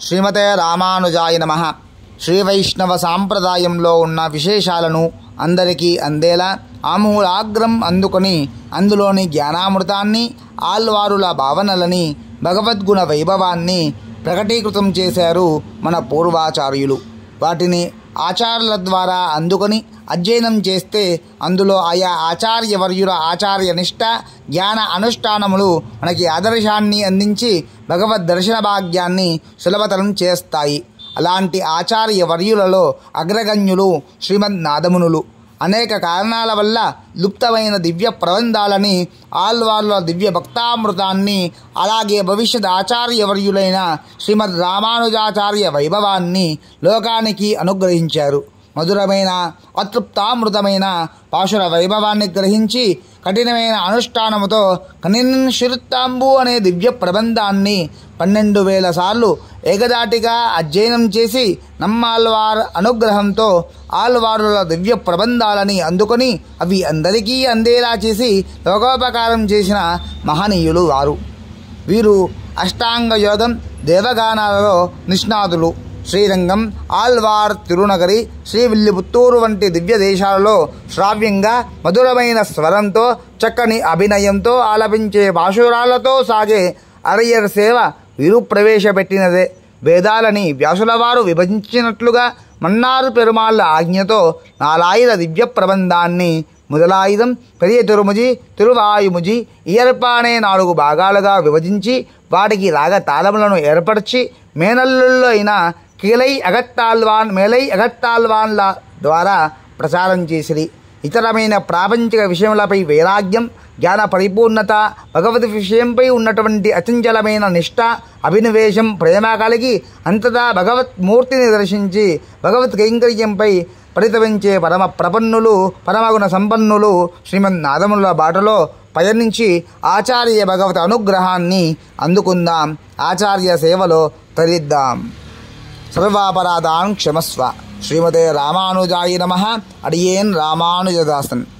శ్రీమతే రామానుజాయ నమ శ్రీ వైష్ణవ సాంప్రదాయంలో ఉన్న విశేషాలను అందరికీ అందేలా ఆమూలాగ్రం అందుకొని అందులోని జ్ఞానామృతాన్ని ఆల్వారుల భావనలని భగవద్గుణ వైభవాన్ని ప్రకటీకృతం చేశారు మన పూర్వాచార్యులు వాటిని ఆచార్యుల ద్వారా అందుకొని అధ్యయనం చేస్తే అందులో ఆయా ఆచార్యవర్యుల ఆచార్య నిష్ట జ్ఞాన అనుష్ఠానములు మనకి ఆదర్శాన్ని అందించి భగవద్ దర్శన భాగ్యాన్ని సులభతరం చేస్తాయి అలాంటి ఆచార్య వర్యులలో అగ్రగణ్యులు శ్రీమద్ నాదమునులు అనేక కారణాల వల్ల లుప్తమైన దివ్య ప్రబంధాలని ఆల్వార్ల దివ్య భక్తామృతాన్ని అలాగే భవిష్యత్ ఆచార్యవర్యులైన శ్రీమద్ రామానుజాచార్య వైభవాన్ని లోకానికి అనుగ్రహించారు మధురమైన అతృప్తామృతమైన పాశుర వైభవాన్ని గ్రహించి కఠినమైన అనుష్ఠానముతో కనిన్ శిరుత్తాంబు అనే దివ్య ప్రబంధాన్ని పన్నెండు వేల సార్లు ఏకదాటిగా అధ్యయనం చేసి నమ్మాల్వార్ అనుగ్రహంతో ఆల్వారుల దివ్య ప్రబంధాలని అందుకొని అవి అందరికీ అందేలా చేసి లోకోపకారం చేసిన మహనీయులు వారు వీరు అష్టాంగ యోగం దేవగానాలలో నిష్ణాతులు శ్రీరంగం ఆల్వార్ తిరునగరి శ్రీవిల్లిపుత్తూరు వంటి దివ్య దేశాలలో శ్రావ్యంగా మధురమైన స్వరంతో చక్కని అభినయంతో ఆలపించే పాశురాలతో సాగే అరయ్యర్ సేవ వీరు ప్రవేశపెట్టినదే వేదాలని వ్యాసుల వారు విభజించినట్లుగా మన్నారు పెరుమాళ్ళ ఆజ్ఞతో నాలాయిర దివ్య ప్రబంధాన్ని మొదలాయుధం పెరియ తిరుముజి తిరువాయుముజి ఇయర్ప అనే నాలుగు భాగాలుగా విభజించి వాటికి రాగ తాళములను ఏర్పరిచి మేనల్లుల్లో అయిన కీలై అగత్తాల్వాన్ మేలై అగత్తాల్వాన్ల ద్వారా ప్రచారం చేసిరి ఇతరమైన ప్రాపంచిక విషయములపై వైరాగ్యం జ్ఞాన పరిపూర్ణత భగవద్ విషయంపై ఉన్నటువంటి అచంచలమైన నిష్ట అభినవేశం ప్రేమ కలిగి అంతటా భగవత్ మూర్తిని దర్శించి భగవత్ కైంకర్యంపై పరితవించే పరమ ప్రపన్నులు పరమగుణ సంపన్నులు శ్రీమన్ నాదముల బాటలో పయనించి ఆచార్య భగవత్ అనుగ్రహాన్ని అందుకుందాం ఆచార్య సేవలో తరిద్దాం సర్వాపరాధాన్ క్షమస్వ శ్రీమతే రామానుజాయ నమ అడియేన్ రామానుజదాసన్